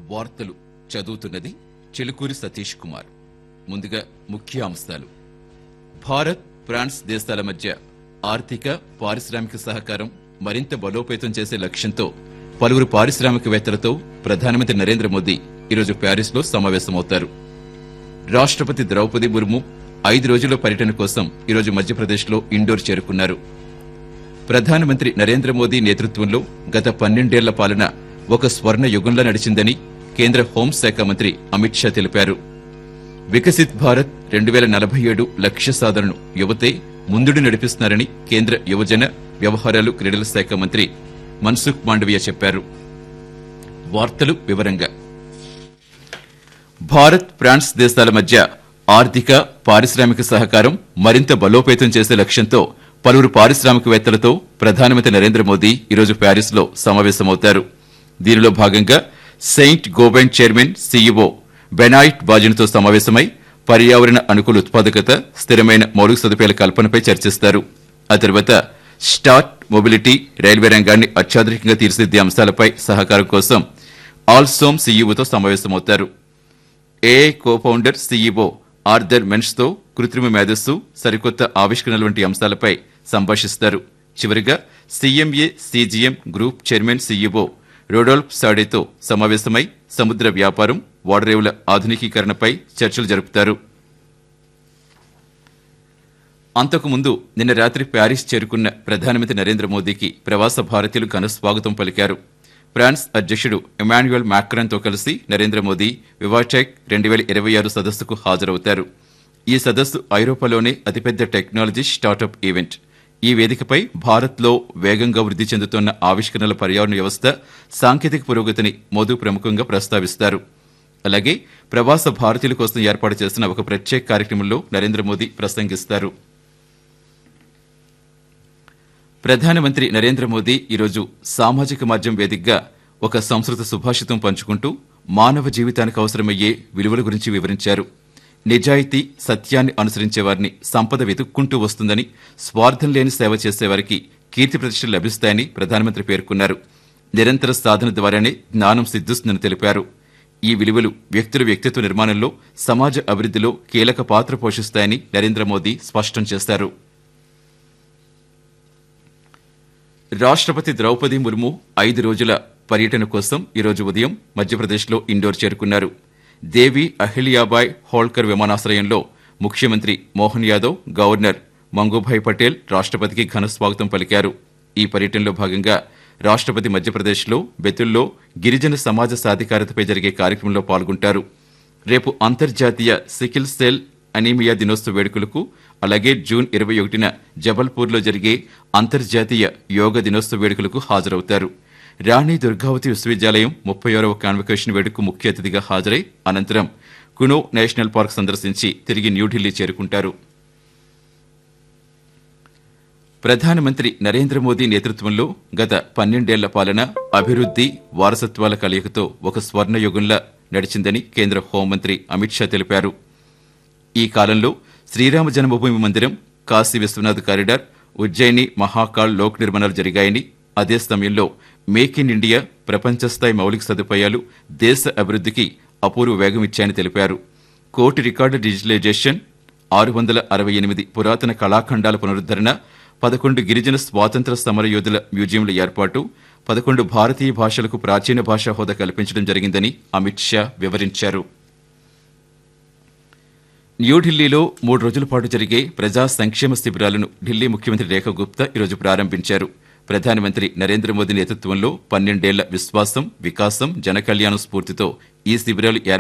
వార్తలు చదువుతున్నది చిలుకూరి సతీష్ కుమార్ ముందుగా ముఖ్య అంశాలు భారత్ ఫ్రాన్స్ దేశాల మధ్య ఆర్థిక పారిశ్రామిక సహకారం మరింత బలోపేతం చేసే లక్ష్యంతో పలువురు పారిశ్రామికవేత్తలతో ప్రధానమంత్రి నరేంద్ర మోదీ ఈరోజు ప్యారిస్లో సమావేశమవుతారు రాష్ట్రపతి ద్రౌపది ముర్ము ఐదు రోజుల పర్యటన కోసం ఈరోజు మధ్యప్రదేశ్లో ఇండోర్ చేరుకున్నారు ప్రధానమంత్రి నరేంద్ర మోదీ నేతృత్వంలో గత పన్నెండేళ్ల పాలన ఒక స్వర్ణ యుగంలా నడిచిందని కేంద్ర హోంశాఖ మంత్రి అమిత్ షా తెలిపారు వికసిత్ భారత్ రెండు వేల నలభై ఏడు లక్ష్య సాధనను యువతే ముందుడు నడిపిస్తున్నారని కేంద్ర యువజన వ్యవహారాలు క్రీడల శాఖ మంత్రి మన్సుఖ్ మాండవీయ చెప్పారు వార్తలు వివరంగా భారత్ ఫ్రాన్స్ దేశాల మధ్య ఆర్థిక పారిశ్రామిక సహకారం మరింత బలోపేతం చేసే లక్ష్యంతో పలువురు పారిశ్రామికవేత్తలతో ప్రధానమంత్రి నరేంద్ర మోదీ ఈరోజు ప్యారిస్లో సమావేశమవుతారు దీనిలో భాగంగా Saint Gobain chairman CEO Benoit బాజిన్తో సమావేశమై పర్యావరణ అనుకూల ఉత్పాదకత స్థిరమైన మౌలిక సదుపాయాల కల్పనపై చర్చిస్తారు ఆ తర్వాత స్టార్ట్ మొబిలిటీ రైల్వే రంగాన్ని అత్యాధునికంగా తీర్చిదిద్దే అంశాలపై సహకారం కోసం ఆల్సోమ్ సీఈఓతో సమావేశమవుతారు AI co founder CEO Arthur మెన్స్తో కృత్రిమ మేధస్సు సరికొత్త ఆవిష్కరణల వంటి అంశాలపై సంభాషిస్తారు చివరిగా CMA CGM group chairman CEO Rodolphe సాడేతో సమావేశమై సముద్ర వ్యాపారం ఓడరేవుల ఆధునికీకరణపై చర్చలు జరుపుతారు అంతకుముందు నిన్న రాత్రి ప్యారిస్ చేరుకున్న ప్రధానమంత్రి నరేంద్ర మోదీకి ప్రవాస భారతీయులు ఘన స్వాగతం పలికారు ఫ్రాన్స్ అధ్యక్షుడు ఎమాన్యుయల్ తో కలిసి నరేంద్ర మోదీ వివాటెక్ రెండు వేల ఇరవై ఆరు సదస్సుకు హాజరవుతారు ఈ సదస్సు ఐరోపాలోనే అతిపెద్ద టెక్నాలజీ స్టార్టప్ ఈవెంట్ ఈ వేదికపై భారత్లో వేగంగా వృద్ధి చెందుతున్న ఆవిష్కరణల పర్యావరణ వ్యవస్థ సాంకేతిక పురోగతిని మోదీ ప్రముఖంగా ప్రస్తావిస్తారు అలాగే ప్రవాస భారతీయుల కోసం ఏర్పాటు చేసిన ఒక ప్రత్యేక కార్యక్రమంలో నరేంద్ర మోదీ ప్రసంగిస్తారు ప్రధానమంత్రి నరేంద్ర మోదీ ఈరోజు సామాజిక మాధ్యమం వేదికగా ఒక సంస్కృత సుభాషితం పంచుకుంటూ మానవ జీవితానికి అవసరమయ్యే విలువల గురించి వివరించారు నిజాయితీ సత్యాన్ని అనుసరించే వారిని సంపద వెతుక్కుంటూ వస్తుందని స్వార్థం లేని సేవ చేసేవారికి కీర్తి ప్రతిష్టలు లభిస్తాయని ప్రధానమంత్రి పేర్కొన్నారు నిరంతర సాధన ద్వారానే జ్ఞానం సిద్ధిస్తుందని తెలిపారు ఈ విలువలు వ్యక్తుల వ్యక్తిత్వ నిర్మాణంలో సమాజ అభివృద్ధిలో కీలక పాత్ర పోషిస్తాయని నరేంద్ర మోదీ స్పష్టం చేశారు రాష్ట్రపతి ద్రౌపది ముర్ము ఐదు రోజుల పర్యటన కోసం ఈరోజు ఉదయం మధ్యప్రదేశ్లో ఇండోర్ చేరుకున్నారు దేవి అహిల్యాబాయ్ హోల్కర్ విమానాశ్రయంలో ముఖ్యమంత్రి మోహన్ యాదవ్ గవర్నర్ మంగూభాయ్ పటేల్ రాష్ట్రపతికి ఘన స్వాగతం పలికారు ఈ పర్యటనలో భాగంగా రాష్ట్రపతి మధ్యప్రదేశ్లో బెతుల్లో గిరిజన సమాజ సాధికారతపై జరిగే కార్యక్రమంలో పాల్గొంటారు రేపు అంతర్జాతీయ సికిల్ సెల్ అనీమియా దినోత్సవ వేడుకలకు అలాగే జూన్ ఇరవై ఒకటిన జబల్పూర్లో జరిగే అంతర్జాతీయ యోగ దినోత్సవ వేడుకలకు హాజరవుతారు రాణి దుర్గావతి విశ్వవిద్యాలయం ముప్పై ఆరవ కాన్వకేషన్ వేడుకకు ముఖ్య అతిథిగా హాజరై అనంతరం కునో నేషనల్ పార్క్ సందర్శించి తిరిగి న్యూఢిల్లీ చేరుకుంటారు ప్రధానమంత్రి నరేంద్ర మోదీ నేతృత్వంలో గత పన్నెండేళ్ల పాలన అభివృద్ధి వారసత్వాల కలయికతో ఒక స్వర్ణయుగంలా నడిచిందని కేంద్ర హోంమంత్రి అమిత్ షా తెలిపారు ఈ కాలంలో శ్రీరామ జన్మభూమి మందిరం కాశీ విశ్వనాథ్ కారిడార్ ఉజ్జయిని మహాకాల్ లోక్ నిర్మాణాలు జరిగాయని అదే సమయంలో మేక్ ఇన్ ఇండియా ప్రపంచస్థాయి మౌలిక సదుపాయాలు దేశ అభివృద్ధికి అపూర్వ వేగం ఇచ్చాయని తెలిపారు కోటి రికార్డు డిజిటలైజేషన్ ఆరు వందల అరవై ఎనిమిది పురాతన కళాఖండాల పునరుద్ధరణ పదకొండు గిరిజన స్వాతంత్ర సమరయోధుల మ్యూజియంల ఏర్పాటు పదకొండు భారతీయ భాషలకు ప్రాచీన భాషా హోదా కల్పించడం జరిగిందని అమిత్ షా వివరించారు న్యూఢిల్లీలో మూడు రోజుల పాటు జరిగే ప్రజా సంక్షేమ శిబిరాలను ఢిల్లీ ముఖ్యమంత్రి రేఖ గుప్తా ఈరోజు ప్రారంభించారు ప్రధానమంత్రి నరేంద్ర మోదీ నేతృత్వంలో పన్నెండేళ్ల విశ్వాసం వికాసం జనకళ్యాణం స్ఫూర్తితో ఈ శిబిరాలు